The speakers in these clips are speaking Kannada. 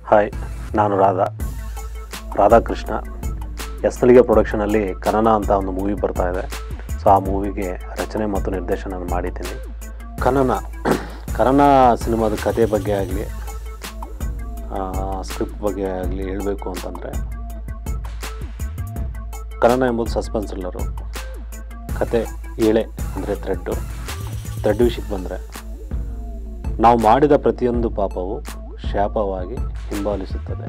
ಹಾಯ್ ನಾನು ರಾಧಾ ರಾಧಾಕೃಷ್ಣ ಎಸ್ತಲಿಗೆ ಪ್ರೊಡಕ್ಷನಲ್ಲಿ ಕನನ ಅಂತ ಒಂದು ಮೂವಿ ಬರ್ತಾ ಇದೆ ಸೊ ಆ ಮೂವಿಗೆ ರಚನೆ ಮತ್ತು ನಿರ್ದೇಶನ ಮಾಡಿದ್ದೀನಿ ಕನನ ಕನನ ಸಿನಿಮಾದ ಕತೆ ಬಗ್ಗೆ ಆಗಲಿ ಸ್ಕ್ರಿಪ್ಟ್ ಬಗ್ಗೆ ಆಗಲಿ ಹೇಳಬೇಕು ಅಂತಂದರೆ ಕನನ ಎಂಬುದು ಸಸ್ಪೆನ್ಸ್ ಥ್ರಿಲ್ಲರು ಕತೆ ಎಳೆ ಅಂದರೆ ಥ್ರೆಡ್ಡು ಥ್ರೆಡ್ ವಿಷಯಕ್ಕೆ ಬಂದರೆ ನಾವು ಮಾಡಿದ ಪ್ರತಿಯೊಂದು ಪಾಪವು ಶಾಪವಾಗಿ ಹಿಂಬಾಲಿಸುತ್ತದೆ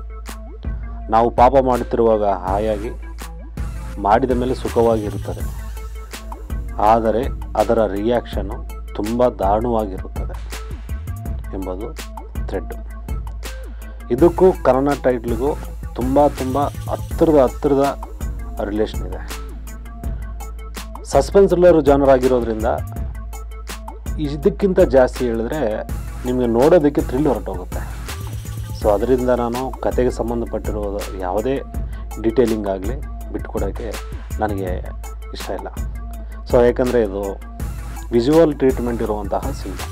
ನಾವು ಪಾಪ ಮಾಡುತ್ತಿರುವಾಗ ಹಾಯಾಗಿ ಮಾಡಿದ ಮೇಲೆ ಸುಖವಾಗಿರುತ್ತದೆ ಆದರೆ ಅದರ ರಿಯಾಕ್ಷನ್ನು ತುಂಬ ದಾರುಣವಾಗಿರುತ್ತದೆ ಎಂಬುದು ಥ್ರೆಡ್ಡು ಇದಕ್ಕೂ ಕನ್ನಡ ಟೈಟ್ಲಿಗೂ ತುಂಬ ತುಂಬ ಹತ್ತಿರದ ಹತ್ತಿರದ ರಿಲೇಷನ್ ಇದೆ ಸಸ್ಪೆನ್ಸ್ ಥ್ರಿಲ್ಲರ್ ಜಾನರ್ ಆಗಿರೋದ್ರಿಂದ ಇದಕ್ಕಿಂತ ಜಾಸ್ತಿ ಹೇಳಿದ್ರೆ ನಿಮಗೆ ನೋಡೋದಕ್ಕೆ ಥ್ರಿಲ್ ಹೊರಟೋಗುತ್ತೆ ಸೊ ಅದರಿಂದ ನಾನು ಕತೆಗೆ ಸಂಬಂಧಪಟ್ಟಿರೋದು ಯಾವುದೇ ಡೀಟೇಲಿಂಗ್ ಆಗಲಿ ಬಿಟ್ಕೊಡೋಕ್ಕೆ ನನಗೆ ಇಷ್ಟ ಇಲ್ಲ ಸೊ ಯಾಕಂದರೆ ಇದು ವಿಜುವಲ್ ಟ್ರೀಟ್ಮೆಂಟ್ ಇರುವಂತಹ ಸಿನಿಮಾ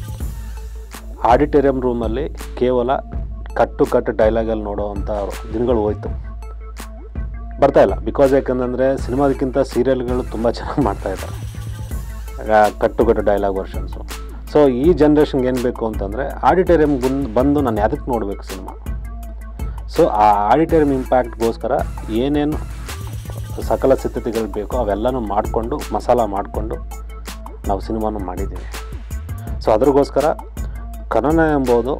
ಆಡಿಟೋರಿಯಂ ರೂಮಲ್ಲಿ ಕೇವಲ ಕಟ್ಟು ಕಟ್ಟು ಡೈಲಾಗಲ್ಲಿ ನೋಡೋವಂಥ ದಿನಗಳು ಹೋಯ್ತು ಬರ್ತಾ ಇಲ್ಲ ಬಿಕಾಸ್ ಯಾಕಂತಂದರೆ ಸಿನಿಮಾದಕ್ಕಿಂತ ಸೀರಿಯಲ್ಗಳು ತುಂಬ ಚೆನ್ನಾಗಿ ಮಾಡ್ತಾಯಿದ್ದಾರೆ ಕಟ್ಟು ಕಟ್ಟು ಡೈಲಾಗ್ ವರ್ಷನ್ಸು ಸೊ ಈ ಜನ್ರೇಷನ್ಗೆ ಏನು ಬೇಕು ಅಂತಂದರೆ ಆಡಿಟೋರಿಯಂ ಬಂದು ಬಂದು ನಾನು ಯಾವ್ದಕ್ಕೆ ನೋಡಬೇಕು ಸಿನಿಮಾ ಸೊ ಆ ಆಡಿಟೋರಿಯಂ ಇಂಪ್ಯಾಕ್ಟ್ಗೋಸ್ಕರ ಏನೇನು ಸಕಲ ಸಿದ್ಧತೆಗಳು ಬೇಕೋ ಅವೆಲ್ಲನೂ ಮಾಡಿಕೊಂಡು ಮಸಾಲ ಮಾಡಿಕೊಂಡು ನಾವು ಸಿನಿಮಾನ ಮಾಡಿದ್ದೀವಿ ಸೊ ಅದ್ರಗೋಸ್ಕರ ಕನ್ನಡ ಎಂಬುದು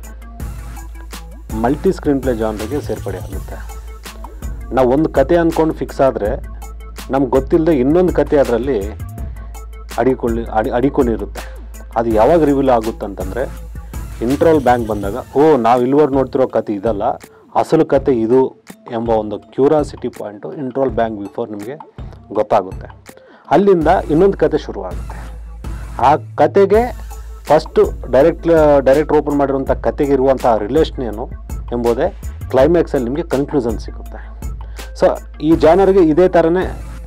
ಮಲ್ಟಿ ಸ್ಕ್ರೀನ್ ಪ್ಲೇ ಜಾನ್ರಿಗೆ ಸೇರ್ಪಡೆ ಆಗುತ್ತೆ ನಾವು ಒಂದು ಕತೆ ಅಂದ್ಕೊಂಡು ಫಿಕ್ಸ್ ಆದರೆ ನಮ್ಗೆ ಗೊತ್ತಿಲ್ಲದೆ ಇನ್ನೊಂದು ಕತೆ ಅದರಲ್ಲಿ ಅಡಿಕೊಳ್ಳಿ ಅಡಿ ಅಡಿಕೊಂಡಿರುತ್ತೆ ಅದು ಯಾವಾಗ ರಿವೀಲ್ ಆಗುತ್ತೆ ಅಂತಂದರೆ ಇಂಟ್ರೋಲ್ ಬ್ಯಾಂಕ್ ಬಂದಾಗ ಓ ನಾವು ಇಲ್ಲಿವರೆಗೆ ನೋಡ್ತಿರೋ ಕತೆ ಇದಲ್ಲ ಅಸಲು ಕತೆ ಇದು ಎಂಬ ಒಂದು curiosity point interval bang before ನಿಮಗೆ ಗೊತ್ತಾಗುತ್ತೆ ಅಲ್ಲಿಂದ ಇನ್ನೊಂದು ಕತೆ ಶುರುವಾಗುತ್ತೆ ಆ ಕತೆಗೆ ಫಸ್ಟು ಡೈರೆಕ್ಟ್ ಡೈರೆಕ್ಟ್ ಓಪನ್ ಮಾಡಿರುವಂಥ ಕತೆಗೆ ಇರುವಂಥ ರಿಲೇಷನ್ ಏನು ಎಂಬುದೇ ಕ್ಲೈಮ್ಯಾಕ್ಸಲ್ಲಿ ನಿಮಗೆ ಕನ್ಕ್ಲೂಷನ್ ಸಿಗುತ್ತೆ ಸೊ ಈ ಜಾನರ್ಗೆ ಇದೇ ಥರನೇ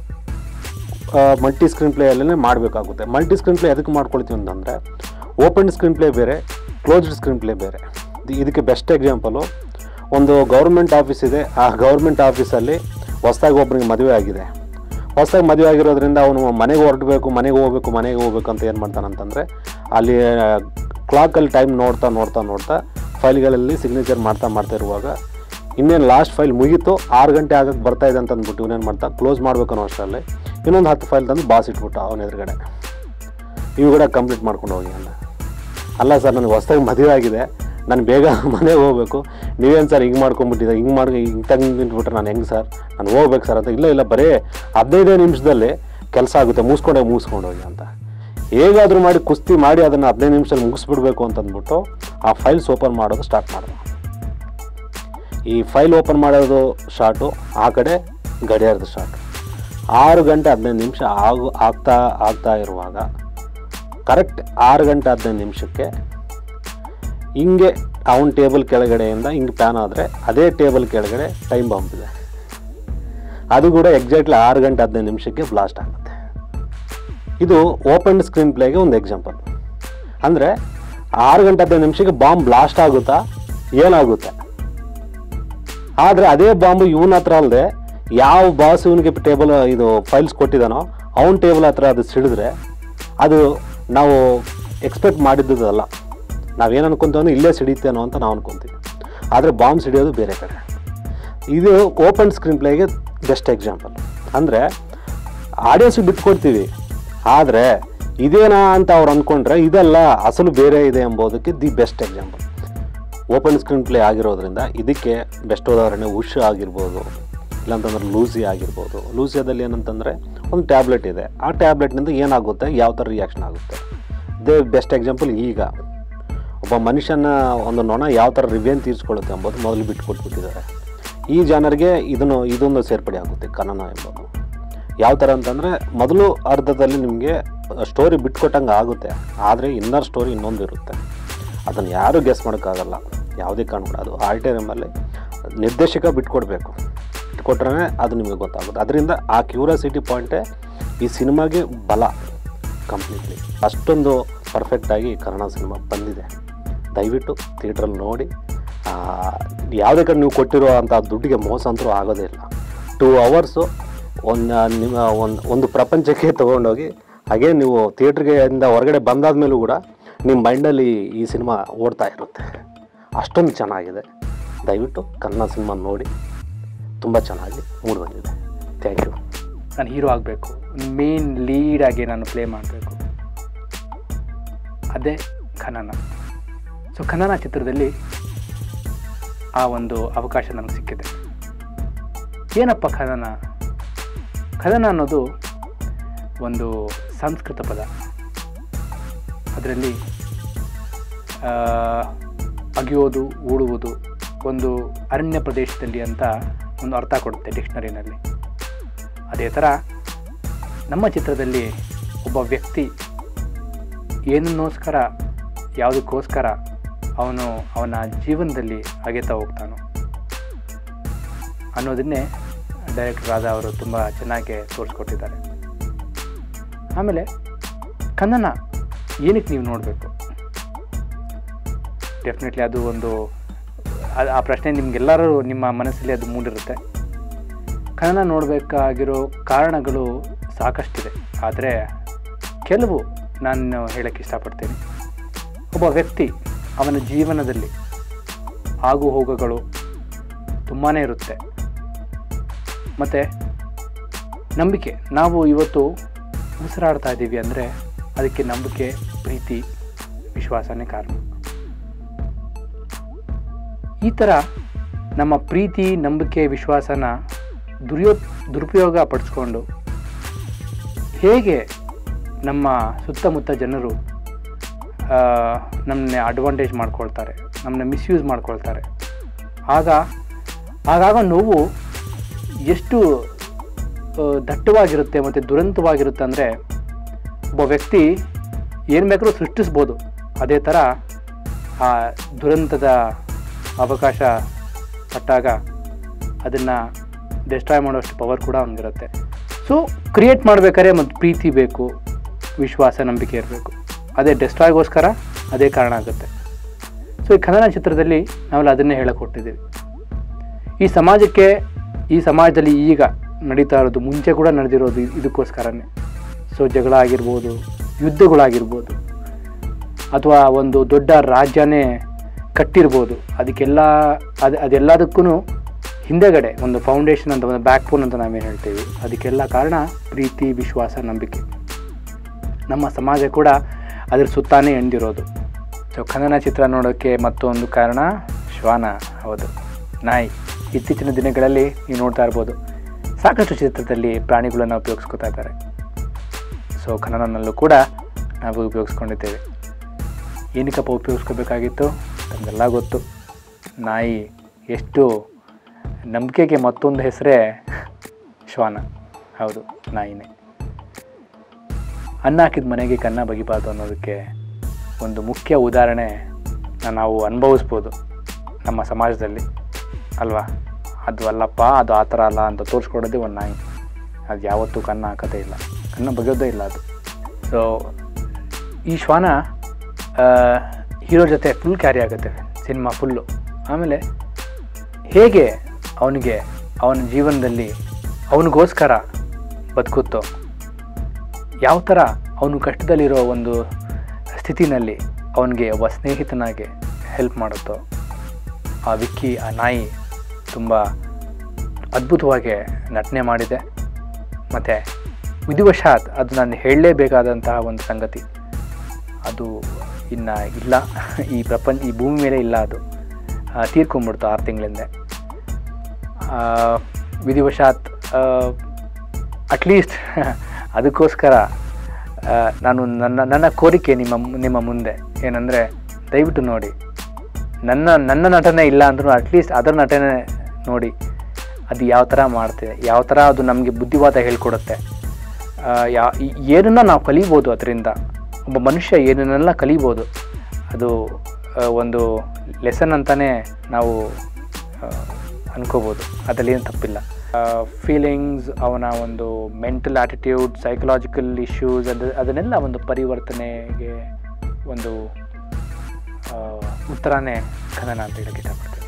ಮಲ್ಟಿ ಸ್ಕ್ರೀನ್ ಪ್ಲೇಯಲ್ಲೇ ಮಾಡಬೇಕಾಗುತ್ತೆ ಮಲ್ಟಿ ಸ್ಕ್ರೀನ್ ಪ್ಲೇ ಎದಕ್ಕೆ ಮಾಡ್ಕೊಳ್ತೀವಿ ಅಂತಂದರೆ ಓಪನ್ ಸ್ಕ್ರೀನ್ ಪ್ಲೇ ಬೇರೆ ಕ್ಲೋಸ್ಡ್ ಸ್ಕ್ರೀನ್ ಪ್ಲೇ ಬೇರೆ ಇದು- ಇದಕ್ಕೆ ಬೆಸ್ಟ್ ಎಕ್ಸಾಂಪಲು ಒಂದು ಗೌರ್ಮೆಂಟ್ ಆಫೀಸ್ ಇದೆ ಆ ಗೌರ್ಮೆಂಟ್ ಆಫೀಸಲ್ಲಿ ಹೊಸ್ದಾಗಿ ಒಬ್ಬನಿಗೆ ಮದುವೆ ಆಗಿದೆ ಹೊಸ್ದಾಗಿ ಮದುವೆ ಆಗಿರೋದ್ರಿಂದ ಅವನು ಮನೆಗೆ ಹೊರಡಬೇಕು ಮನೆಗೆ ಹೋಗ್ಬೇಕು ಮನೆಗೆ ಹೋಗ್ಬೇಕು ಅಂತ ಏನು ಮಾಡ್ತಾನೆ ಅಂತಂದರೆ ಅಲ್ಲಿ ಕ್ಲಾಕಲ್ಲಿ ಟೈಮ್ ನೋಡ್ತಾ ನೋಡ್ತಾ ನೋಡ್ತಾ ಫೈಲ್ಗಳಲ್ಲಿ ಸಿಗ್ನೇಚರ್ ಮಾಡ್ತಾ ಮಾಡ್ತಾ ಇರುವಾಗ ಇನ್ನೇನು ಲಾಸ್ಟ್ ಫೈಲ್ ಮುಗೀತು ಆರು ಗಂಟೆ ಆಗಕ್ಕೆ ಬರ್ತಾ ಇದೆ ಅಂತ ಅಂದ್ಬಿಟ್ಟು ಇವನೇನು ಮಾಡ್ತಾ ಕ್ಲೋಸ್ ಮಾಡ್ಬೇಕು ಅನ್ನೋ ಅಷ್ಟರಲ್ಲಿ ಇನ್ನೊಂದು ಹತ್ತು ಫೈಲ್ ತಂದು ಬಾಸ್ ಇಟ್ಬಿಟ್ಟು ಅವನ ಎದುರುಗಡೆ ಇವು ಕೂಡ ಕಂಪ್ಲೀಟ್ ಮಾಡ್ಕೊಂಡು ಹೋಗಿ ಅಂತ ಅಲ್ಲ ಸರ್ ನನಗೆ ಹೊಸ್ದಾಗಿ ಮದುವೆ ಆಗಿದೆ ನಾನು ಬೇಗ ಮನೆಗೆ ಹೋಗ್ಬೇಕು ನೀವೇನು ಸರ್ ಹಿಂಗೆ ಮಾಡ್ಕೊಂಬಿಟ್ಟಿದೆ ಹಿಂಗೆ ಮಾಡಿ ಹಿಂಗೆ ತಂದು ನಿಂತ್ಬಿಟ್ರೆ ನಾನು ಹೆಂಗೆ ಸರ್ ನಾನು ಹೋಗ್ಬೇಕು ಸರ್ ಅಂತ ಇಲ್ಲ ಇಲ್ಲ ಬರೀ ಹದಿನೈದೇ ನಿಮಿಷದಲ್ಲಿ ಕೆಲಸ ಆಗುತ್ತೆ ಮುಗಿಸ್ಕೊಂಡೆ ಮುಗಿಸ್ಕೊಂಡು ಹೋಗಿ ಅಂತ ಹೇಗಾದರೂ ಮಾಡಿ ಕುಸ್ತಿ ಮಾಡಿ ಅದನ್ನು ಹದಿನೈದು ನಿಮಿಷದಲ್ಲಿ ಮುಗಿಸ್ಬಿಡ್ಬೇಕು ಅಂತ ಅಂದ್ಬಿಟ್ಟು ಆ ಫೈಲ್ಸ್ ಓಪನ್ ಮಾಡೋದು ಸ್ಟಾರ್ಟ್ ಮಾಡಿದೆ ಈ ಫೈಲ್ ಓಪನ್ ಮಾಡೋದು ಶಾರ್ಟು ಆ ಕಡೆ ಗಡಿಯಾರದ ಶಾರ್ಟು ಆರು ಗಂಟೆ ಹದಿನೈದು ನಿಮಿಷ ಆಗು ಆಗ್ತಾ ಆಗ್ತಾ ಇರುವಾಗ ಕರೆಕ್ಟ್ ಆರು ಗಂಟೆ ಹದಿನೈದು ನಿಮಿಷಕ್ಕೆ ಹಿಂಗೆ ಅವನ ಟೇಬಲ್ ಕೆಳಗಡೆಯಿಂದ ಹಿಂಗೆ ಪ್ಯಾನ್ ಆದರೆ ಅದೇ ಟೇಬಲ್ ಕೆಳಗಡೆ ಟೈಮ್ ಬಾಂಬ್ ಇದೆ ಅದು ಕೂಡ ಎಕ್ಸಾಕ್ಟ್ಲಿ ಆರು ಗಂಟೆ ಹದಿನೈದು ನಿಮಿಷಕ್ಕೆ ಬ್ಲಾಸ್ಟ್ ಆಗುತ್ತೆ ಇದು ಓಪನ್ ಸ್ಕ್ರೀನ್ ಪ್ಲೇಗೆ ಒಂದು ಎಕ್ಸಾಂಪಲ್ ಅಂದರೆ ಆರು ಗಂಟೆ ಹದಿನೈದು ನಿಮಿಷಕ್ಕೆ ಬಾಂಬ್ ಬ್ಲಾಸ್ಟ್ ಆಗುತ್ತಾ ಏನಾಗುತ್ತೆ ಆದರೆ ಅದೇ ಬಾಂಬು ಇವನ ಹತ್ರ ಅಲ್ಲದೆ ಯಾವ ಬಾಸ್ ಇವನಿಗೆ ಟೇಬಲ್ ಇದು ಫೈಲ್ಸ್ ಕೊಟ್ಟಿದ್ದಾನೋ ಅವನ ಟೇಬಲ್ ಹತ್ರ ಅದು ಸಿಡಿದ್ರೆ ಅದು ನಾವು ಎಕ್ಸ್ಪೆಕ್ಟ್ ಮಾಡಿದ್ದದಲ್ಲ ನಾವೇನು ಅನ್ಕೊಂತೀವಿ ಇಲ್ಲೇ ಸಿಡಿತೇನೋ ಅಂತ ನಾವು ಅನ್ಕೊತೀವಿ ಆದರೆ ಬಾಂಬ್ ಸಿಡಿಯೋದು ಬೇರೆ ಕಡೆ ಇದು ಓಪನ್ ಸ್ಕ್ರೀನ್ ಪ್ಲೇಗೆ ಬೆಸ್ಟ್ ಎಕ್ಸಾಂಪಲ್ ಅಂದರೆ ಆಡಿಯನ್ಸಿಗೆ ಬಿಟ್ಕೊಡ್ತೀವಿ ಆದರೆ ಇದೇನಾ ಅಂತ ಅವ್ರು ಅಂದ್ಕೊಂಡ್ರೆ ಇದಲ್ಲ ಅಸಲು ಬೇರೆ ಇದೆ ಎಂಬುದಕ್ಕೆ the best example open screen play ಆಗಿರೋದ್ರಿಂದ ಇದಕ್ಕೆ ಬೆಸ್ಟ್ ಉದಾಹರಣೆ ಉಷ್ ಆಗಿರ್ಬೋದು ಇಲ್ಲಾಂತಂದ್ರೆ ಲೂಸಿ ಆಗಿರ್ಬೋದು ಲೂಸಿಯಾದಲ್ಲಿ ಏನಂತಂದರೆ ಒಂದು ಟ್ಯಾಬ್ಲೆಟ್ ಇದೆ ಆ ಟ್ಯಾಬ್ಲೆಟ್ನಿಂದ ಏನಾಗುತ್ತೆ ಯಾವ ಥರ ರಿಯಾಕ್ಷನ್ ಆಗುತ್ತೆ ಇದೇ ಬೆಸ್ಟ್ ಎಕ್ಸಾಂಪಲ್ ಈಗ ಒಬ್ಬ ಮನುಷ್ಯನ ಒಂದು ನೊಣ ಯಾವ ಥರ ರಿವೇನ್ ತೀರಿಸ್ಕೊಳ್ಳುತ್ತೆ ಎಂಬುದು ಮೊದಲು ಬಿಟ್ಕೊಟ್ಬಿಟ್ಟಿದ್ದಾರೆ ಈ ಜನರಿಗೆ ಇದನ್ನು ಇದೊಂದು ಸೇರ್ಪಡೆ ಆಗುತ್ತೆ ಕನ್ನನ ಎಂಬುದು ಯಾವ ಥರ ಅಂತಂದರೆ ಮೊದಲು ಅರ್ಧದಲ್ಲಿ ನಿಮಗೆ ಸ್ಟೋರಿ ಬಿಟ್ಕೊಟ್ಟಂಗೆ ಆಗುತ್ತೆ ಆದರೆ ಇನ್ನರ್ ಸ್ಟೋರಿ ಇನ್ನೊಂದು ಇರುತ್ತೆ ಅದನ್ನು ಯಾರೂ ಗೆಸ್ ಮಾಡೋಕ್ಕಾಗಲ್ಲ ಯಾವುದೇ ಕಾರಣ ಅದು ಆರ್ಟಿರಮಲ್ಲಿ ನಿರ್ದೇಶಕ ಬಿಟ್ಕೊಡ್ಬೇಕು ಬಿಟ್ಕೊಟ್ರೆ ಅದು ನಿಮಗೆ ಗೊತ್ತಾಗುತ್ತೆ ಅದರಿಂದ ಆ ಕ್ಯೂರಿಯಾಸಿಟಿ ಪಾಯಿಂಟೇ ಈ ಸಿನಿಮಾಗೆ ಬಲ ಕಂಪ್ಲೀಟ್ಲಿ ಅಷ್ಟೊಂದು ಪರ್ಫೆಕ್ಟಾಗಿ ಕನ್ನಡ ಸಿನಿಮಾ ಬಂದಿದೆ ದಯವಿಟ್ಟು ಥಿಯೇಟ್ರಲ್ಲಿ ನೋಡಿ ಯಾವುದೇ ಕಡೆ ನೀವು ಕೊಟ್ಟಿರೋ ಅಂಥ ದುಡ್ಡಿಗೆ ಮೋಸ ಅಂತೂ ಆಗೋದೇ ಇಲ್ಲ ಟೂ ಅವರ್ಸು ಒಂದು ನಿಮ್ಮ ಒಂದು ಒಂದು ಪ್ರಪಂಚಕ್ಕೆ ತೊಗೊಂಡೋಗಿ ಹಾಗೆ ನೀವು ಥಿಯೇಟ್ರಿಗೆ ಇಂದ ಹೊರಗಡೆ ಬಂದಾದ ಮೇಲೂ ಕೂಡ ನಿಮ್ಮ ಮೈಂಡಲ್ಲಿ ಈ ಸಿನಿಮಾ ಓಡ್ತಾ ಇರುತ್ತೆ ಅಷ್ಟೊಂದು ಚೆನ್ನಾಗಿದೆ ದಯವಿಟ್ಟು ಕನ್ನಡ ಸಿನಿಮಾ ನೋಡಿ ತುಂಬ ಚೆನ್ನಾಗಿ ಮೂಡಿ ಬಂದಿದೆ ಥ್ಯಾಂಕ್ ಯು ನಾನು ಹೀರೋ ಆಗಬೇಕು ಮೇನ್ ಲೀಡಾಗಿ ನಾನು ಪ್ಲೇ ಮಾಡಬೇಕು ಅದೇ ಖನನ ಸೊ ಖನನ ಚಿತ್ರದಲ್ಲಿ ಆ ಒಂದು ಅವಕಾಶ ನನಗೆ ಸಿಕ್ಕಿದೆ ಏನಪ್ಪ ಖನನ ಖನನ ಅನ್ನೋದು ಒಂದು ಸಂಸ್ಕೃತ ಪದ ಅದರಲ್ಲಿ ಆ, ಅಗಿಯೋದು ಉಳುವುದು ಒಂದು ಅರಣ್ಯ ಪ್ರದೇಶದಲ್ಲಿ ಅಂತ ಒಂದು ಅರ್ಥ ಕೊಡುತ್ತೆ ಡಿಕ್ಷನರಿನಲ್ಲಿ ಅದೇ ಥರ ನಮ್ಮ ಚಿತ್ರದಲ್ಲಿ ಒಬ್ಬ ವ್ಯಕ್ತಿ ಏನನ್ನೋಸ್ಕರ ಯಾವುದಕ್ಕೋಸ್ಕರ ಅವನು ಅವನ ಜೀವನದಲ್ಲಿ ಅಗೆತಾ ಹೋಗ್ತಾನೋ ಅನ್ನೋದನ್ನೇ ಡೈರೆಕ್ಟರ್ ರಾಧಾ ಅವರು ತುಂಬ ಚೆನ್ನಾಗಿ ತೋರಿಸ್ಕೊಟ್ಟಿದ್ದಾರೆ ಆಮೇಲೆ ಕನ್ನನ ಏನಕ್ಕೆ ನೀವು ನೋಡಬೇಕು ಡೆಫಿನೆಟ್ಲಿ ಅದು ಒಂದು ಆ- ಆ ಪ್ರಶ್ನೆ ನಿಮಗೆಲ್ಲರೂ ನಿಮ್ಮ ಮನಸ್ಸಲ್ಲಿ ಅದು ಮೂಡಿರುತ್ತೆ ಕನ್ನಡ ನೋಡಬೇಕಾಗಿರೋ ಕಾರಣಗಳು ಸಾಕಷ್ಟಿದೆ ಆದರೆ ಕೆಲವು ನಾನು ಹೇಳಕ್ಕೆ ಇಷ್ಟಪಡ್ತೀನಿ ಒಬ್ಬ ವ್ಯಕ್ತಿ ಅವನ ಜೀವನದಲ್ಲಿ ಆಗು ಹೋಗುಗಳು ತುಂಬಾ ಇರುತ್ತೆ ಮತ್ತು ನಂಬಿಕೆ ನಾವು ಇವತ್ತು ಉಸಿರಾಡ್ತಾ ಇದ್ದೀವಿ ಅಂದರೆ ಅದಕ್ಕೆ ನಂಬಿಕೆ ಪ್ರೀತಿ ವಿಶ್ವಾಸನೇ ಕಾರಣ ಈ ಥರ ನಮ್ಮ ಪ್ರೀತಿ ನಂಬಿಕೆ ವಿಶ್ವಾಸನ ದುರ್ಯೋ ದುರುಪಯೋಗ ಪಡಿಸ್ಕೊಂಡು ಹೇಗೆ ನಮ್ಮ ಸುತ್ತಮುತ್ತ ಜನರು ನಮ್ಮನ್ನೇ ಅಡ್ವಾಂಟೇಜ್ ಮಾಡ್ಕೊಳ್ತಾರೆ ನಮ್ಮನ್ನ ಮಿಸ್ಯೂಸ್ ಮಾಡ್ಕೊಳ್ತಾರೆ ಆಗ ಆಗಾಗ ನೋವು ಎಷ್ಟು ಆ, ದಟ್ಟವಾಗಿರುತ್ತೆ ಮತ್ತು ದುರಂತವಾಗಿರುತ್ತೆ ಅಂದರೆ ಒಬ್ಬ ವ್ಯಕ್ತಿ ಏನು ಬೇಕಾದ್ರೂ ಸೃಷ್ಟಿಸ್ಬೋದು ಅದೇ ಥರ ಆ ದುರಂತದ ಅವಕಾಶ ಪಟ್ಟಾಗ ಅದನ್ನು ಡಿಸ್ಟ್ರಾಯ್ ಮಾಡೋಷ್ಟು ಪವರ್ ಕೂಡ ಅವನಿಗಿರುತ್ತೆ ಸೊ ಕ್ರಿಯೇಟ್ ಮಾಡಬೇಕಾದ್ರೆ ಮತ್ತು ಪ್ರೀತಿ ಬೇಕು ವಿಶ್ವಾಸ ನಂಬಿಕೆ ಇರಬೇಕು ಅದೇ ಡೆಸ್ಟ್ರಾಯ್ಗೋಸ್ಕರ ಅದೇ ಕಾರಣ ಆಗುತ್ತೆ ಸೊ ಈ ಕನ್ನಡ ಚಿತ್ರದಲ್ಲಿ ನಾವೆಲ್ಲ ಅದನ್ನೇ ಹೇಳಕ್ಕೆ ಕೊಟ್ಟಿದ್ದೀವಿ ಈ ಸಮಾಜಕ್ಕೆ ಈ ಸಮಾಜದಲ್ಲಿ ಈಗ ನಡೀತಾ ಇರೋದು ಮುಂಚೆ ಕೂಡ ನಡೆದಿರೋದು ಇ- ಇದಕ್ಕೋಸ್ಕರನೇ ಸೊ ಜಗಳ ಆಗಿರ್ಬೋದು ಯುದ್ಧಗಳಾಗಿರ್ಬೋದು ಅಥವಾ ಒಂದು ದೊಡ್ಡ ರಾಜ್ಯನೇ ಕಟ್ಟಿರ್ಬೋದು ಅದಕ್ಕೆಲ್ಲ ಅದು ಅದೆಲ್ಲದಕ್ಕೂ ಹಿಂದೆಗಡೆ ಒಂದು ಫೌಂಡೇಶನ್ ಅಂತ ಒಂದು ಬ್ಯಾಕ್ ಬೋನ್ ಅಂತ ನಾವೇನು ಹೇಳ್ತೀವಿ ಅದಕ್ಕೆಲ್ಲ ಕಾರಣ ಪ್ರೀತಿ ವಿಶ್ವಾಸ ನಂಬಿಕೆ ನಮ್ಮ ಸಮಾಜ ಕೂಡ ಅದ್ರ ಸುತ್ತಾನೇ ಎಂದಿರೋದು ಸೊ ಕನ್ನಡ ಚಿತ್ರ ನೋಡೋಕ್ಕೆ ಮತ್ತೊಂದು ಕಾರಣ ಶ್ವಾನ ಹೌದು ನಾಯಿ ಇತ್ತೀಚಿನ ದಿನಗಳಲ್ಲಿ ನೀವು ನೋಡ್ತಾ ಇರ್ಬೋದು ಸಾಕಷ್ಟು ಚಿತ್ರದಲ್ಲಿ ಪ್ರಾಣಿಗಳನ್ನು ಉಪಯೋಗಿಸ್ಕೊತಾ ಇದ್ದಾರೆ ಸೊ ಕನ್ನಡನಲ್ಲೂ ಕೂಡ ನಾವು ಉಪಯೋಗಿಸ್ಕೊಂಡಿದ್ದೇವೆ ಏನಕ್ಕಪ್ಪ ಉಪಯೋಗಿಸ್ಕೋಬೇಕಾಗಿತ್ತು ನಮಗೆಲ್ಲ ಗೊತ್ತು ನಾಯಿ ಎಷ್ಟು ನಂಬಿಕೆಗೆ ಮತ್ತೊಂದು ಹೆಸರೇ ಶ್ವಾನ ಹೌದು ನಾಯಿನೇ ಅನ್ನ ಹಾಕಿದ ಮನೆಗೆ ಕನ್ನ ಬಗಿಬಾರ್ದು ಅನ್ನೋದಕ್ಕೆ ಒಂದು ಮುಖ್ಯ ಉದಾಹರಣೆ ನಾವು ಅನುಭವಿಸ್ಬೋದು ನಮ್ಮ ಸಮಾಜದಲ್ಲಿ ಅಲ್ವಾ ಅದು ಅಲ್ಲಪ್ಪ ಅದು ಆ ಥರ ಅಲ್ಲ ಅಂತ ತೋರಿಸ್ಕೊಡೋದೇ ಒಂದು ನಾಯಿ ಅದು ಯಾವತ್ತೂ ಕನ್ನ ಹಾಕೋದೇ ಇಲ್ಲ ಕನ್ನ ಬಗೆಯೋದೇ ಇಲ್ಲ ಅದು ಸೊ ಈ ಶ್ವಾನ ಹೀರೋ ಜೊತೆ ಫುಲ್ ಕ್ಯಾರಿ ಆಗುತ್ತೆ ಸಿನಿಮಾ ಫುಲ್ಲು ಆಮೇಲೆ ಹೇಗೆ ಅವನಿಗೆ ಅವನ ಜೀವನದಲ್ಲಿ ಅವನಿಗೋಸ್ಕರ ಬದುಕುತ್ತೋ ಯಾವ ಥರ ಅವನು ಕಷ್ಟದಲ್ಲಿರೋ ಒಂದು ಸ್ಥಿತಿನಲ್ಲಿ ಅವನಿಗೆ ಒಬ್ಬ ಸ್ನೇಹಿತನಾಗಿ ಹೆಲ್ಪ್ ಮಾಡುತ್ತೋ ಆ ವಿಕ್ಕಿ ಆ ನಾಯಿ ತುಂಬ ಅದ್ಭುತವಾಗಿ ನಟನೆ ಮಾಡಿದೆ ಮತ್ತು ವಿಧಿವಶಾತ್ ಅದು ನಾನು ಹೇಳಲೇಬೇಕಾದಂತಹ ಒಂದು ಸಂಗತಿ ಅದು ಇನ್ನು ಇಲ್ಲ ಈ ಪ್ರಪಂಚ ಈ ಭೂಮಿ ಮೇಲೆ ಇಲ್ಲ ಅದು ಆ, ತೀರ್ಕೊಂಬಿಡ್ತು ಆರು ತಿಂಗಳಿಂದ ಆ, ವಿಧಿವಶಾತ್ ಅಟ್ಲೀಸ್ಟ್ ಅದಕ್ಕೋಸ್ಕರ ಆ, ನಾನು ನನ್ನ ನನ್ನ ಕೋರಿಕೆ ನಿಮ್ಮ ನಿಮ್ಮ ಮುಂದೆ ಏನಂದರೆ ದಯವಿಟ್ಟು ನೋಡಿ ನನ್ನ ನನ್ನ ನಟನೆ ಇಲ್ಲ ಅಂದ್ರೂ ಅಟ್ಲೀಸ್ಟ್ ಅದರ ನಟನೆ ನೋಡಿ ಅದು ಯಾವ ಥರ ಮಾಡ್ತಿದೆ ಯಾವ ಥರ ಅದು ನಮಗೆ ಬುದ್ಧಿವಾದ ಹೇಳ್ಕೊಡುತ್ತೆ ಆ, ಯಾ ಏನನ್ನ ನಾವು ಕಲಿಬೋದು ಅದರಿಂದ ಒಬ್ಬ ಮನುಷ್ಯ ಏನನ್ನೆಲ್ಲ ಕಲಿಬೋದು ಅದು ಆ, ಒಂದು ಲೆಸನ್ ಅಂತಲೇ ನಾವು ಆ, ಅನ್ಕೋಬೋದು ಅದರಲ್ಲಿ ಏನು ತಪ್ಪಿಲ್ಲ ಫೀಲಿಂಗ್ಸ್ ಅವನ ಒಂದು ಮೆಂಟಲ್ ಆ್ಯಟಿಟ್ಯೂಡ್ ಸೈಕಲಾಜಿಕಲ್ ಇಶ್ಯೂಸ್ ಅದು ಅದನ್ನೆಲ್ಲ ಒಂದು ಪರಿವರ್ತನೆಗೆ ಒಂದು ಆ, ಉತ್ತರನೇ ಕನ್ನಡ ಅಂತ ಹೇಳಕ್ಕೆ ಇಷ್ಟಪಡ್ತೀನಿ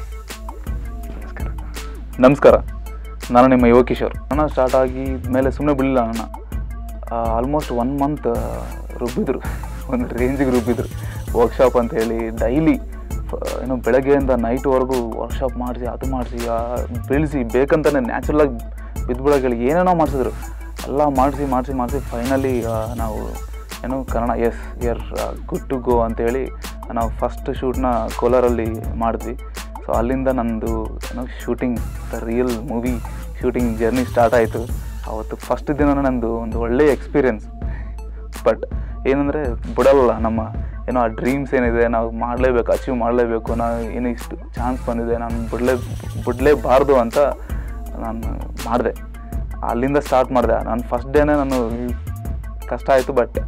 ನಮಸ್ಕಾರ ನಾನು ನಿಮ್ಮ ಯುವ ಕಿಶೋರ್ ನನ್ನ ಸ್ಟಾರ್ಟ್ ಆಗಿ ಮೇಲೆ ಸುಮ್ಮನೆ ಬಿಡಲಿಲ್ಲ ನನ್ನ ಆಲ್ಮೋಸ್ಟ್ ಒನ್ ಮಂತ್ ರುಬ್ಬಿದ್ರು ಒಂದು ರೇಂಜಿಗೆ ರುಬ್ಬಿದ್ರು ವರ್ಕ್ಶಾಪ್ ಅಂತ ಹೇಳಿ ಡೈಲಿ ಏನು ಬೆಳಗ್ಗೆಯಿಂದ ನೈಟ್ವರೆಗೂ ವರ್ಕ್ಶಾಪ್ ಮಾಡಿಸಿ ಅದು ಮಾಡಿಸಿ ಬೆಳೆಸಿ ಬೇಕಂತಾನೆ ನ್ಯಾಚುರಲಾಗಿ ಬಿದ್ದುಬಿಡೋಕೆ ಹೇಳಿ ಏನೇನೋ ಮಾಡಿಸಿದ್ರು ಎಲ್ಲ ಮಾಡಿಸಿ ಮಾಡಿಸಿ ಮಾಡಿಸಿ ಫೈನಲಿ ನಾವು ಏನು ಕನ್ನಡ ಎಸ್ ಯರ್ ಗುಡ್ ಟು ಗೋ ಅಂತೇಳಿ ನಾವು ಫಸ್ಟ್ ಶೂಟ್ನ ಕೋಲಾರಲ್ಲಿ ಮಾಡಿದ್ವಿ ಸೊ ಅಲ್ಲಿಂದ ನಂದು ಏನೋ shooting the real movie shooting journey start ಆಯಿತು ಅವತ್ತು ಫಸ್ಟ್ ದಿನ ನಂದು ಒಂದು ಒಳ್ಳೆಯ ಎಕ್ಸ್ಪೀರಿಯನ್ಸ್ ಬಟ್ ಏನಂದರೆ ಬಿಡಲ್ಲ ನಮ್ಮ ಏನೋ ಆ ಡ್ರೀಮ್ಸ್ ಏನಿದೆ ನಾವು ಮಾಡಲೇಬೇಕು ಅಚೀವ್ ಮಾಡಲೇಬೇಕು ನಾವು ಏನು ಇಷ್ಟು ಚಾನ್ಸ್ ಬಂದಿದೆ ನಾನು ಬಿಡಲೇ ಬಿಡಲೇಬಾರ್ದು ಅಂತ ನಾನು ಮಾಡಿದೆ ಅಲ್ಲಿಂದ ಸ್ಟಾರ್ಟ್ ಮಾಡಿದೆ ನಾನು ಫಸ್ಟ್ ಡೇನೇ ನಾನು ಕಷ್ಟ ಆಯಿತು ಬಟ್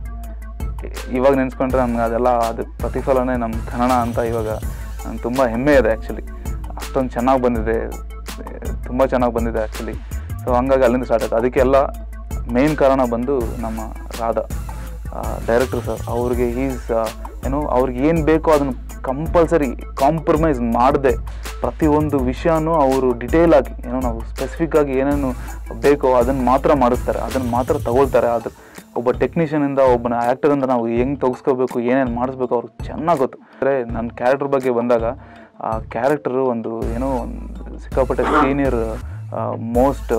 ಇವಾಗ ನೆನೆಸ್ಕೊಂಡ್ರೆ ನಮ್ಗೆ ಅದೆಲ್ಲ ಅದು ಪ್ರತಿಫಲನೇ ನಮ್ಮ ಕನ್ನಡ ಅಂತ ಇವಾಗ ನಂಗೆ ತುಂಬ ಹೆಮ್ಮೆ ಇದೆ ಆ್ಯಕ್ಚುಲಿ ಅಷ್ಟೊಂದು ಚೆನ್ನಾಗಿ ಬಂದಿದೆ ತುಂಬ ಚೆನ್ನಾಗಿ ಬಂದಿದೆ ಆ್ಯಕ್ಚುಲಿ ಸೊ ಹಂಗಾಗಿ ಅಲ್ಲಿಂದ ಸ್ಟಾರ್ಟ್ ಆಯಿತು ಅದಕ್ಕೆಲ್ಲ ಮೇನ್ ಕಾರಣ ಬಂದು ನಮ್ಮ ರಾಧಾ ಡೈರೆಕ್ಟರ್ ಸರ್ ಅವ್ರಿಗೆ ಈಸ್ ಏನು ಅವ್ರಿಗೆ ಏನು ಬೇಕೋ ಅದನ್ನು ಕಂಪಲ್ಸರಿ ಕಾಂಪ್ರಮೈಸ್ ಮಾಡದೆ ಪ್ರತಿಯೊಂದು ವಿಷಯನೂ ಅವರು ಡಿಟೇಲ್ ಆಗಿ ಏನೋ ನಾವು ಸ್ಪೆಸಿಫಿಕ್ ಆಗಿ ಏನೇನು ಬೇಕೋ ಅದನ್ನು ಮಾತ್ರ ಮಾಡಿಸ್ತಾರೆ ಅದನ್ನು ಮಾತ್ರ ತಗೊಳ್ತಾರೆ ಅದು ಒಬ್ಬ ಟೆಕ್ನಿಷಿಯನಿಂದ ಒಬ್ಬನ ಆ್ಯಕ್ಟರಿಂದ ನಾವು ಹೆಂಗೆ ತೆಗೆಸ್ಕೋಬೇಕು ಏನೇನು ಮಾಡಿಸ್ಬೇಕು ಅವ್ರಿಗೆ ಚೆನ್ನಾಗಿ ಗೊತ್ತು ಅಂದರೆ ನನ್ನ ಕ್ಯಾರೆಕ್ಟರ್ ಬಗ್ಗೆ ಬಂದಾಗ ಆ ಕ್ಯಾರೆಕ್ಟರು ಒಂದು ಏನೋ ಒಂದು ಸಿಕ್ಕಾಪಟ್ಟೆ ಸೀನಿಯರ್ ಮೋಸ್ಟ್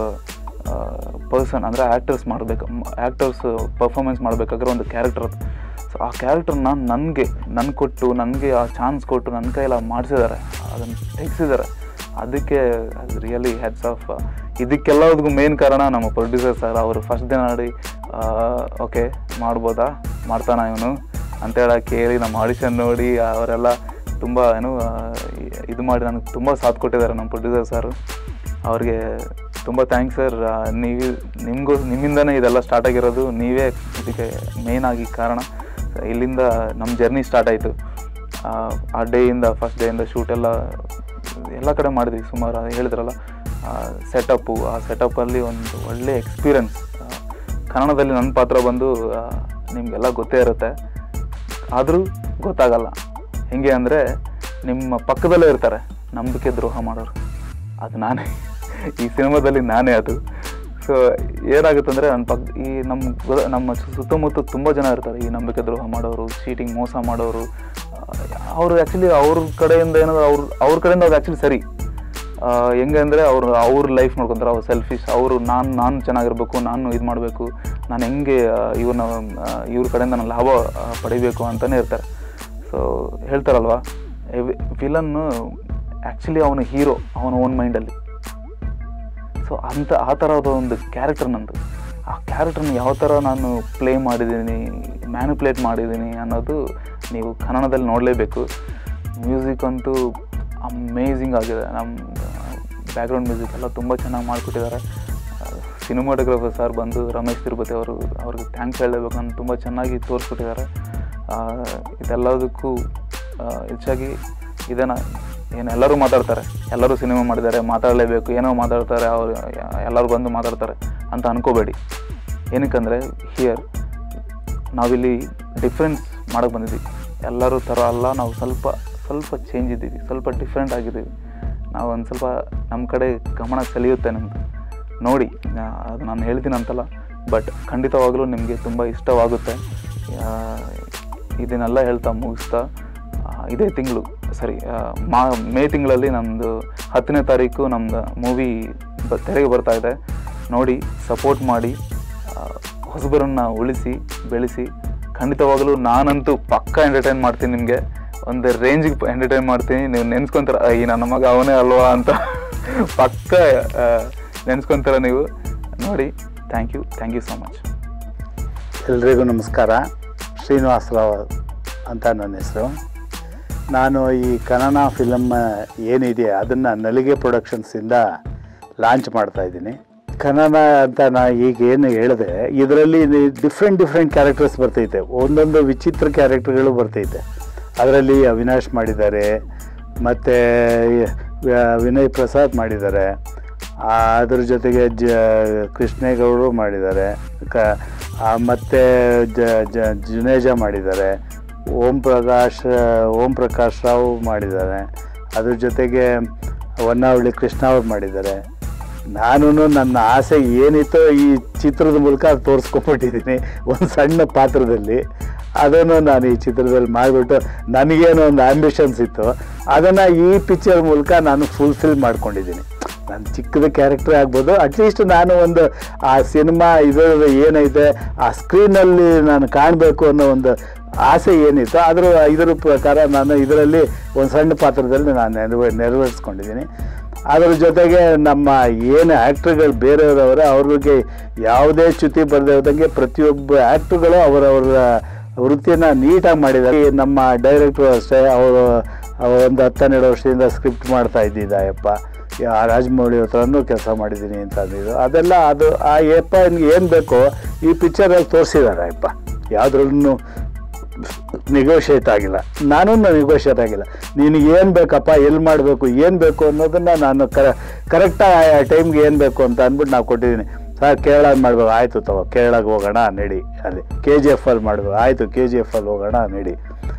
ಪರ್ಸನ್ ಅಂದರೆ ಆ್ಯಕ್ಟರ್ಸ್ ಮಾಡಬೇಕು ಆ್ಯಕ್ಟರ್ಸ್ ಪರ್ಫಾರ್ಮೆನ್ಸ್ ಮಾಡಬೇಕಾದ್ರೆ ಒಂದು ಕ್ಯಾರೆಕ್ಟರ್ ಅದು ಸೊ ಆ ಕ್ಯಾರೆಕ್ಟರ್ನ ನನಗೆ ನನ್ಗೆ ಕೊಟ್ಟು ನನಗೆ ಆ ಚಾನ್ಸ್ ಕೊಟ್ಟು ನನ್ನ ಕೈಯೆಲ್ಲ ಮಾಡಿಸಿದ್ದಾರೆ ಅದನ್ನು ತೆಗೆಸಿದ್ದಾರೆ ಅದಕ್ಕೆ ಅದು ರಿಯಲಿ ಹೆಡ್ಸ್ ಆಫ್ ಇದಕ್ಕೆಲ್ಲದಕ್ಕೂ ಮೇನ್ ಕಾರಣ ನಮ್ಮ ಪ್ರೊಡ್ಯೂಸರ್ ಸರ್ ಅವರು ಫಸ್ಟ್ ದಿನ ನೋಡಿ ಓಕೆ ಮಾಡ್ಬೋದಾ ಮಾಡ್ತಾನ ಇವನು ಅಂತೇಳಿ ಕೇಳಿ ನಮ್ಮ ಆಡಿಷನ್ ನೋಡಿ ಅವರೆಲ್ಲ ತುಂಬ ಏನು ಆ, ಇದು ಮಾಡಿ ನನಗೆ ತುಂಬ ಸಾಥ್ ಕೊಟ್ಟಿದ್ದಾರೆ ನಮ್ಮ ಪ್ರೊಡ್ಯೂಸರ್ ಸರ್ ಅವ್ರಿಗೆ ತುಂಬ ಥ್ಯಾಂಕ್ಸ್ ಸರ್ ನೀವು ನಿಮಗೂ ನಿಮ್ಮಿಂದನೇ ಇದೆಲ್ಲ ಸ್ಟಾರ್ಟ್ ಆಗಿರೋದು ನೀವೇ ಇದಕ್ಕೆ ಮೇನ್ ಆಗಿ ಕಾರಣ ಇಲ್ಲಿಂದ ನಮ್ಮ ಜರ್ನಿ ಸ್ಟಾರ್ಟ್ ಆಯಿತು ಆ ಡೇಯಿಂದ ಫಸ್ಟ್ ಡೇಯಿಂದ ಶೂಟ್ ಎಲ್ಲ ಎಲ್ಲ ಕಡೆ ಮಾಡಿದ್ವಿ ಸುಮಾರು ಅದು ಹೇಳಿದ್ರಲ್ಲ ಸೆಟಪ್ಪು ಆ ಸೆಟಪ್ಪಲ್ಲಿ ಒಂದು ಒಳ್ಳೆ ಎಕ್ಸ್ಪೀರಿಯನ್ಸ್ ಕನ್ನಡದಲ್ಲಿ ನನ್ನ ಪಾತ್ರ ಬಂದು ಆ, ನಿಮಗೆಲ್ಲ ಗೊತ್ತೇ ಇರುತ್ತೆ ಆದರೂ ಗೊತ್ತಾಗಲ್ಲ ಹೆಂಗೆ ಅಂದರೆ ನಿಮ್ಮ ಪಕ್ಕದಲ್ಲೇ ಇರ್ತಾರೆ ನಂಬಿಕೆ ದ್ರೋಹ ಮಾಡೋರು ಅದು ನಾನೇ ಈ ಸಿನಿಮಾದಲ್ಲಿ ನಾನೇ ಅದು ಸೊ ಏನಾಗುತ್ತೆ ಅಂದರೆ ನನ್ನ ಪಕ್ಕ ಈ ನಮ್ಮ ಗೊ- ನಮ್ಮ ಸು- ಸುತ್ತಮುತ್ತ ತುಂಬ ಜನ ಇರ್ತಾರೆ ಈ ನಂಬಿಕೆ ದ್ರೋಹ ಮಾಡೋರು ಚೀಟಿಂಗ್ ಮೋಸ ಮಾಡೋರು ಅವರು ಆ್ಯಕ್ಚುಲಿ ಅವ್ರ ಕಡೆಯಿಂದ ಏನಾದ್ರು ಅವ್ರ ಅವ್ರ ಕಡೆಯಿಂದ ಅದು ಆ್ಯಕ್ಚುಲಿ ಸರಿ ಆ, ಹೆಂಗೆ ಅಂದರೆ ಅವರು ಅವ್ರ ಲೈಫ್ ನೋಡ್ಕೊಂತಾರೆ ಅವ್ರು ಸೆಲ್ಫಿಶ್ ಅವರು ನಾನು ನಾನು ಚೆನ್ನಾಗಿರ್ಬೇಕು ನಾನು ಇದು ಮಾಡಬೇಕು ನಾನು ಹೆಂಗೆ ಆ, ಇವ್ರನ್ನ ಆ, ಇವ್ರ ಕಡೆಯಿಂದ ನಾನು ಲಾಭ ಆ, ಪಡಿಬೇಕು ಅಂತಲೇ ಇರ್ತಾರೆ ಸೊ ಹೇಳ್ತಾರಲ್ವಾ ವಿಲನ್ನು ಆ್ಯಕ್ಚುಲಿ ಅವನ ಹೀರೋ ಅವನ ಓನ್ ಮೈಂಡಲ್ಲಿ ಸೊ ಅಂಥ ಆ ಥರದ ಒಂದು ಕ್ಯಾರೆಕ್ಟರ್ ನಂದು ಆ ಕ್ಯಾರೆಕ್ಟರ್ನ ಯಾವ ಥರ ನಾನು ಪ್ಲೇ ಮಾಡಿದ್ದೀನಿ ಮ್ಯಾನಿಪ್ಯುಲೇಟ್ ಮಾಡಿದ್ದೀನಿ ಅನ್ನೋದು ನೀವು ಕನ್ನಡದಲ್ಲಿ ನೋಡಲೇಬೇಕು ಮ್ಯೂಸಿಕ್ ಅಂತೂ ಅಮೇಝಿಂಗ್ ಆಗಿದೆ ನಮ್ಮ ಬ್ಯಾಕ್ಗ್ರೌಂಡ್ ಮ್ಯೂಸಿಕ್ ಎಲ್ಲ ತುಂಬ ಚೆನ್ನಾಗಿ ಮಾಡಿಕೊಟ್ಟಿದ್ದಾರೆ ಸಿನಿಮಾಟೋಗ್ರಫರ್ ಸರ್ ಬಂದು ರಮೇಶ್ ತಿರುಪತಿ ಅವರು ಅವ್ರಿಗೆ ಥ್ಯಾಂಕ್ಸ್ ಹೇಳಬೇಕು ನಾನು ತುಂಬ ಚೆನ್ನಾಗಿ ತೋರಿಸ್ಕೊಟ್ಟಿದ್ದಾರೆ ಆ, ಇದೆಲ್ಲದಕ್ಕೂ ಆ, ಹೆಚ್ಚಾಗಿ ಇದನ್ನು ಏನು ಎಲ್ಲರೂ ಮಾತಾಡ್ತಾರೆ ಎಲ್ಲರೂ ಸಿನಿಮಾ ಮಾಡಿದ್ದಾರೆ ಮಾತಾಡಲೇಬೇಕು ಏನೋ ಮಾತಾಡ್ತಾರೆ ಅವರು ಎಲ್ಲರೂ ಬಂದು ಮಾತಾಡ್ತಾರೆ ಅಂತ ಅನ್ಕೋಬೇಡಿ ಏನಕ್ಕಂದರೆ ಹಿಯರ್ ನಾವಿಲ್ಲಿ ಡಿಫ್ರೆನ್ಸ್ ಮಾಡೋಕ್ಕೆ ಬಂದಿದ್ದೀವಿ ಎಲ್ಲರೂ ಥರ ಅಲ್ಲ ನಾವು ಸ್ವಲ್ಪ ಸ್ವಲ್ಪ ಚೇಂಜ್ ಇದ್ದೀವಿ ಸ್ವಲ್ಪ ಡಿಫ್ರೆಂಟ್ ಆಗಿದ್ದೀವಿ ನಾವು ಒಂದು ಸ್ವಲ್ಪ ನಮ್ಮ ಕಡೆ ಗಮನ ಸೆಳೆಯುತ್ತೆ ನಮ್ಮದು ನೋಡಿ ನಾ- ಅದು ನಾನು ಹೇಳ್ತೀನಿ ಅಂತಲ್ಲ ಬಟ್ ಖಂಡಿತವಾಗಲೂ ನಿಮಗೆ ತುಂಬ ಇಷ್ಟವಾಗುತ್ತೆ ಆ, ಇದನ್ನೆಲ್ಲ ಹೇಳ್ತಾ ಮುಗಿಸ್ತಾ ಆ, ಇದೇ ತಿಂಗಳು ಸರಿ ಆ, ಮಾ ಮೇ ತಿಂಗಳಲ್ಲಿ ನಮ್ಮದು ಹತ್ತನೇ ತಾರೀಕು ನಮ್ಮದು ಮೂವಿ ಬ ತೆರೆಗೆ ಬರ್ತಾ ಇದೆ ನೋಡಿ ಸಪೋರ್ಟ್ ಮಾಡಿ ಆ, ಹೊಸಬರನ್ನ ಉಳಿಸಿ ಬೆಳೆಸಿ ಖಂಡಿತವಾಗಲೂ ನಾನಂತೂ ಪಕ್ಕ ಎಂಟರ್ಟೈನ್ ಮಾಡ್ತೀನಿ ನಿಮಗೆ ಒಂದು ರೇಂಜಿಗೆ ಎಂಟರ್ಟೈನ್ ಮಾಡ್ತೀನಿ ನೀವು ನೆನ್ಸ್ಕೊಂತಾರ ಈ ನನ್ನ ಮಗ ಅವನೇ ಅಲ್ವಾ ಅಂತ ಪಕ್ಕ ನೆನ್ಸ್ಕೊಂತಾರ ನೀವು ನೋಡಿ thank you thank you so much ಎಲ್ರಿಗೂ ನಮಸ್ಕಾರ ಶ್ರೀನಿವಾಸರಾವ್ ಅಂತ ನನ್ನ ಹೆಸರು ನಾನು ಈ ಕನ್ನಡ ಫಿಲಮ್ ಏನಿದೆ ಅದನ್ನು ನಲಿಗೆ ಪ್ರೊಡಕ್ಷನ್ಸಿಂದ ಲಾಂಚ್ ಮಾಡ್ತಾ ಇದ್ದೀನಿ ಕನ್ನಡ ಅಂತ ನಾ ಈಗ ಏನು ಹೇಳಿದೆ ಇದರಲ್ಲಿ ಡಿಫ್ರೆಂಟ್ ಡಿಫ್ರೆಂಟ್ ಕ್ಯಾರೆಕ್ಟರ್ಸ್ ಬರ್ತೈತೆ ಒಂದೊಂದು ವಿಚಿತ್ರ ಕ್ಯಾರೆಕ್ಟರ್ಗಳು ಬರ್ತೈತೆ ಅದರಲ್ಲಿ ಅವಿನಾಶ್ ಮಾಡಿದ್ದಾರೆ ಮತ್ತು ವಿನಯ್ ಪ್ರಸಾದ್ ಮಾಡಿದ್ದಾರೆ ಆ, ಅದ್ರ ಜೊತೆಗೆ ಜ ಕೃಷ್ಣೇಗೌಡರು ಮಾಡಿದ್ದಾರೆ ಕ ಆ, ಮತ್ತೆ ಜ ಜ ಜುನೇಜಾ ಮಾಡಿದ್ದಾರೆ ಓಂ ಪ್ರಕಾಶ್ ಓಂ ಪ್ರಕಾಶ್ ರಾವ್ ಮಾಡಿದ್ದಾರೆ ಅದ್ರ ಜೊತೆಗೆ ಹೊನ್ನಾವಳಿ ಕೃಷ್ಣ ಅವ್ರು ಮಾಡಿದ್ದಾರೆ ನಾನು ನನ್ನ ಆಸೆ ಏನಿತ್ತೋ ಈ ಚಿತ್ರದ ಮೂಲಕ ಅದು ತೋರಿಸ್ಕೊಂಡ್ಬಿಟ್ಟಿದ್ದೀನಿ ಒಂದು ಸಣ್ಣ ಪಾತ್ರದಲ್ಲಿ ಅದನ್ನು ನಾನು ಈ ಚಿತ್ರದಲ್ಲಿ ಮಾಡಿಬಿಟ್ಟು ನನಗೇನೋ ಒಂದು ಆ್ಯಂಬಿಷನ್ಸ್ ಇತ್ತು ಅದನ್ನು ಈ ಪಿಕ್ಚರ್ ಮೂಲಕ ನಾನು ಫುಲ್ಫಿಲ್ ಮಾಡ್ಕೊಂಡಿದ್ದೀನಿ ನಾನು ಚಿಕ್ಕದ ಕ್ಯಾರೆಕ್ಟರ್ ಆಗ್ಬೋದು ಅಟ್ಲೀಸ್ಟ್ ನಾನು ಒಂದು ಆ ಸಿನಿಮಾ ಇದರ ಏನೈತೆ ಆ ಸ್ಕ್ರೀನಲ್ಲಿ ನಾನು ಕಾಣಬೇಕು ಅನ್ನೋ ಒಂದು ಆಸೆ ಏನಿತ್ತು ಅದರ ಇದರ ಪ್ರಕಾರ ನಾನು ಇದರಲ್ಲಿ ಒಂದು ಸಣ್ಣ ಪಾತ್ರದಲ್ಲಿ ನಾನು ನೆರವೇ ನೆರವೇರಿಸ್ಕೊಂಡಿದ್ದೀನಿ ಅದರ ಜೊತೆಗೆ ನಮ್ಮ ಏನು ಆ್ಯಕ್ಟ್ರುಗಳು ಬೇರೆಯವರವರ ಅವ್ರಿಗೆ ಯಾವುದೇ ಚ್ಯುತಿ ಬರದೇ ಹೋದಂಗೆ ಪ್ರತಿಯೊಬ್ಬ ಆ್ಯಕ್ಟ್ರುಗಳು ಅವರವರ ವೃತ್ತಿನ ನೀಟಾಗಿ ಮಾಡಿದ್ದಾರೆ ಈ ನಮ್ಮ ಡೈರೆಕ್ಟ್ರು ಅಷ್ಟೇ ಅವರು ಒಂದು ಹತ್ತೆರಡು ವರ್ಷದಿಂದ ಸ್ಕ್ರಿಪ್ಟ್ ಮಾಡ್ತಾ ಇದ್ದಿದ್ದಾಯಪ್ಪ ಆ ರಾಜಮೌಳಿ ಹತ್ರನೂ ಕೆಲಸ ಮಾಡಿದ್ದೀನಿ ಅಂತ ಅಂದಿದ್ದು ಅದೆಲ್ಲ ಅದು ಆ ಯಪ್ಪ ಏನು ಬೇಕೋ ಈ ಪಿಕ್ಚರಲ್ಲಿ ತೋರಿಸಿದ್ದಾರೆ ಅಪ್ಪ ಯಾವುದ್ರಲ್ಲೂ ನೆಗೋಷಿಯೇಟ್ ಆಗಿಲ್ಲ ನಾನು ನೆಗೋಷಿಯೇಟ್ ಆಗಿಲ್ಲ ನಿನಗೆ ಏನು ಬೇಕಪ್ಪ ಎಲ್ಲಿ ಮಾಡಬೇಕು ಏನು ಬೇಕು ಅನ್ನೋದನ್ನು ನಾನು ಕರ ಕರೆಕ್ಟಾಗಿ ಆ ಟೈಮ್ಗೆ ಏನು ಬೇಕು ಅಂತ ಅಂದ್ಬಿಟ್ಟು ನಾವು ಕೊಟ್ಟಿದ್ದೀನಿ ಸರ್ ಕೇರಳಾಗ ಮಾಡ್ಬೇಕು ಆಯಿತು ತಗೋ ಕೇರಳಾಗ ಹೋಗೋಣ ನಡಿ ಅಲ್ಲಿ ಕೆ ಜಿ ಎಫ್ ಅಲ್ಲಿ ಮಾಡಬೇಕು ಆಯಿತು ಕೆ ಜಿ ಎಫ್ ಅಲ್ಲಿ ಹೋಗೋಣ ನಡಿ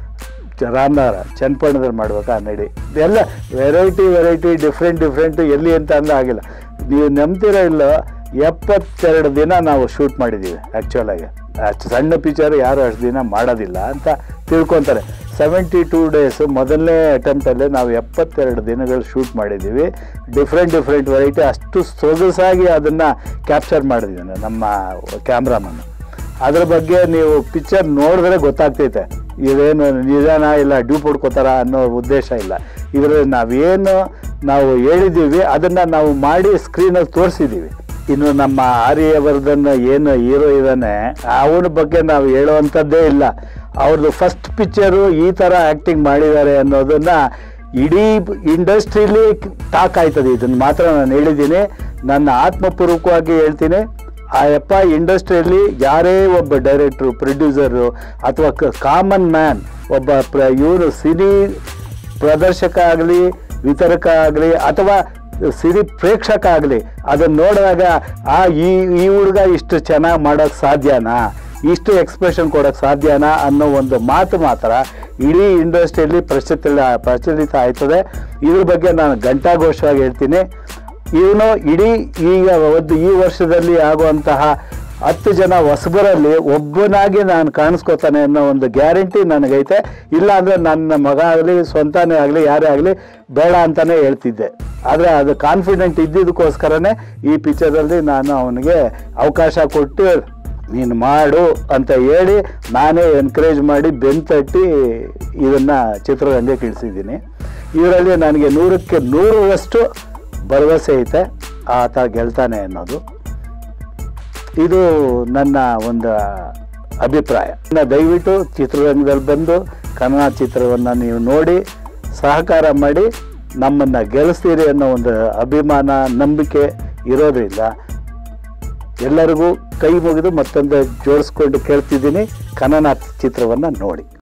ಚ- ರಾಮನಗರ ಚನ್ನಪಟ್ಟಣದಲ್ಲಿ ಮಾಡ್ಬೇಕಾ ನಡಿ ಎಲ್ಲ ವೆರೈಟಿ ವೆರೈಟಿ ಡಿಫ್ರೆಂಟ್ ಡಿಫ್ರೆಂಟ್ ಎಲ್ಲಿ ಅಂತ ಅಂದ್ರೆ ಆಗಿಲ್ಲ ನೀವು ನಂಬ್ತೀರೋ ಇಲ್ಲ ಎಪ್ಪತ್ತೆರಡು ದಿನ ನಾವು ಶೂಟ್ ಮಾಡಿದ್ದೀವಿ ಆ್ಯಕ್ಚುಲಾಗಿ ಅಷ್ಟು ಸಣ್ಣ ಪಿಕ್ಚರ್ ಯಾರು ಅಷ್ಟು ದಿನ ಮಾಡೋದಿಲ್ಲ ಅಂತ ತಿಳ್ಕೊತಾರೆ ಸೆವೆಂಟಿ ಟೂ ಡೇಸ್ ಮೊದಲನೇ ಅಟೆಂಪ್ಟಲ್ಲೇ ನಾವು ಎಪ್ಪತ್ತೆರಡು ದಿನಗಳು ಶೂಟ್ ಮಾಡಿದ್ದೀವಿ ಡಿಫ್ರೆಂಟ್ ಡಿಫ್ರೆಂಟ್ ವೆರೈಟಿ ಅಷ್ಟು ಸೊಗಸಾಗಿ ಅದನ್ನು ಕ್ಯಾಪ್ಚರ್ ಮಾಡಿದ್ದೀವಿ ನಮ್ಮ ಕ್ಯಾಮ್ರಾಮನ್ ಅದ್ರ ಬಗ್ಗೆ ನೀವು ಪಿಕ್ಚರ್ ನೋಡಿದ್ರೆ ಗೊತ್ತಾಗ್ತೈತೆ ಇದೇನು ನಿಜಾನ ಇಲ್ಲ ಡ್ಯೂಪ್ ಹೊಡ್ಕೋತಾರ ಅನ್ನೋ ಉದ್ದೇಶ ಇಲ್ಲ ಇದರಲ್ಲಿ ನಾವೇನು ನಾವು ಹೇಳಿದ್ದೀವಿ ಅದನ್ನು ನಾವು ಮಾಡಿ ಸ್ಕ್ರೀನಲ್ಲಿ ತೋರಿಸಿದ್ದೀವಿ ಇನ್ನು ನಮ್ಮ ಆರ್ಯವರ್ಧನ್ ಏನು ಹೀರೋ ಇದ್ದಾನೆ ಅವನ ಬಗ್ಗೆ ನಾವು ಹೇಳುವಂಥದ್ದೇ ಇಲ್ಲ ಅವ್ರದ್ದು ಫಸ್ಟ್ ಪಿಕ್ಚರು ಈ ಥರ ಆ್ಯಕ್ಟಿಂಗ್ ಮಾಡಿದ್ದಾರೆ ಅನ್ನೋದನ್ನು ಇಡೀ ಇಂಡಸ್ಟ್ರಿಲಿ ಟಾಕ್ ಆಯ್ತದೆ ಇದನ್ನು ಮಾತ್ರ ನಾನು ಹೇಳಿದ್ದೀನಿ ನನ್ನ ಆತ್ಮಪೂರ್ವಕವಾಗಿ ಹೇಳ್ತೀನಿ ಆ ಯಪ್ಪ ಇಂಡಸ್ಟ್ರಿಯಲ್ಲಿ ಯಾರೇ ಒಬ್ಬ ಡೈರೆಕ್ಟ್ರು ಪ್ರೊಡ್ಯೂಸರು ಅಥವಾ ಕಾಮನ್ ಮ್ಯಾನ್ ಒಬ್ಬ ಪ್ರ ಇವನು ಸಿನಿ ಪ್ರದರ್ಶಕ ಆಗಲಿ ವಿತರಕ ಆಗಲಿ ಅಥವಾ ಸಿರಿ ಪ್ರೇಕ್ಷಕ ಆಗಲಿ ಅದನ್ನು ನೋಡಿದಾಗ ಆ ಈ ಈ ಹುಡುಗ ಇಷ್ಟು ಚೆನ್ನಾಗಿ ಮಾಡೋಕ್ಕೆ ಸಾಧ್ಯನಾ ಇಷ್ಟು ಎಕ್ಸ್ಪ್ರೆಷನ್ ಕೊಡೋಕ್ಕೆ ಸಾಧ್ಯನಾ ಅನ್ನೋ ಒಂದು ಮಾತು ಮಾತ್ರ ಇಡೀ ಇಂಡಸ್ಟ್ರಿಯಲ್ಲಿ ಪ್ರಚಲಿತ ಪ್ರಚಲಿತ ಆಯ್ತದೆ ಇದ್ರ ಬಗ್ಗೆ ನಾನು ಘಂಟಾಘೋಷವಾಗಿ ಹೇಳ್ತೀನಿ ಇವನು ಇಡೀ ಈಗ ಒಂದು ಈ ವರ್ಷದಲ್ಲಿ ಆಗುವಂತಹ ಹತ್ತು ಜನ ಹೊಸಬರಲ್ಲಿ ಒಬ್ಬನಾಗಿ ನಾನು ಕಾಣಿಸ್ಕೋತಾನೆ ಅನ್ನೋ ಒಂದು ಗ್ಯಾರಂಟಿ ನನಗೈತೆ ಇಲ್ಲ ಅಂದರೆ ನನ್ನ ಮಗ ಆಗಲಿ ಸ್ವಂತನೇ ಆಗಲಿ ಯಾರೇ ಆಗಲಿ ಬೇಡ ಅಂತಲೇ ಹೇಳ್ತಿದ್ದೆ ಆದರೆ ಅದು ಕಾನ್ಫಿಡೆಂಟ್ ಇದ್ದಿದ್ದಕ್ಕೋಸ್ಕರನೇ ಈ ಪಿಕ್ಚರಲ್ಲಿ ನಾನು ಅವನಿಗೆ ಅವಕಾಶ ಕೊಟ್ಟು ನೀನು ಮಾಡು ಅಂತ ಹೇಳಿ ನಾನೇ ಎನ್ಕರೇಜ್ ಮಾಡಿ ಬೆನ್ ತಟ್ಟಿ ಇದನ್ನು ಚಿತ್ರರಂಗಕ್ಕೆ ಇಳಿಸಿದ್ದೀನಿ ಇದರಲ್ಲಿ ನನಗೆ ನೂರಕ್ಕೆ ನೂರರಷ್ಟು ಭರವಸೆ ಐತೆ ಆತ ಗೆಲ್ತಾನೆ ಅನ್ನೋದು ಇದು ನನ್ನ ಒಂದು ಅಭಿಪ್ರಾಯ ಇನ್ನು ದಯವಿಟ್ಟು ಚಿತ್ರರಂಗದಲ್ಲಿ ಬಂದು ಕನ್ನಡ ಚಿತ್ರವನ್ನು ನೀವು ನೋಡಿ ಸಹಕಾರ ಮಾಡಿ ನಮ್ಮನ್ನು ಗೆಲ್ಲಿಸ್ತೀರಿ ಅನ್ನೋ ಒಂದು ಅಭಿಮಾನ ನಂಬಿಕೆ ಇರೋದ್ರಿಂದ ಎಲ್ಲರಿಗೂ ಕೈ ಮುಗಿದು ಮತ್ತೊಂದು ಜೋಡಿಸ್ಕೊಂಡು ಕೇಳ್ತಿದ್ದೀನಿ ಕನ್ನಡ ಚಿತ್ರವನ್ನು ನೋಡಿ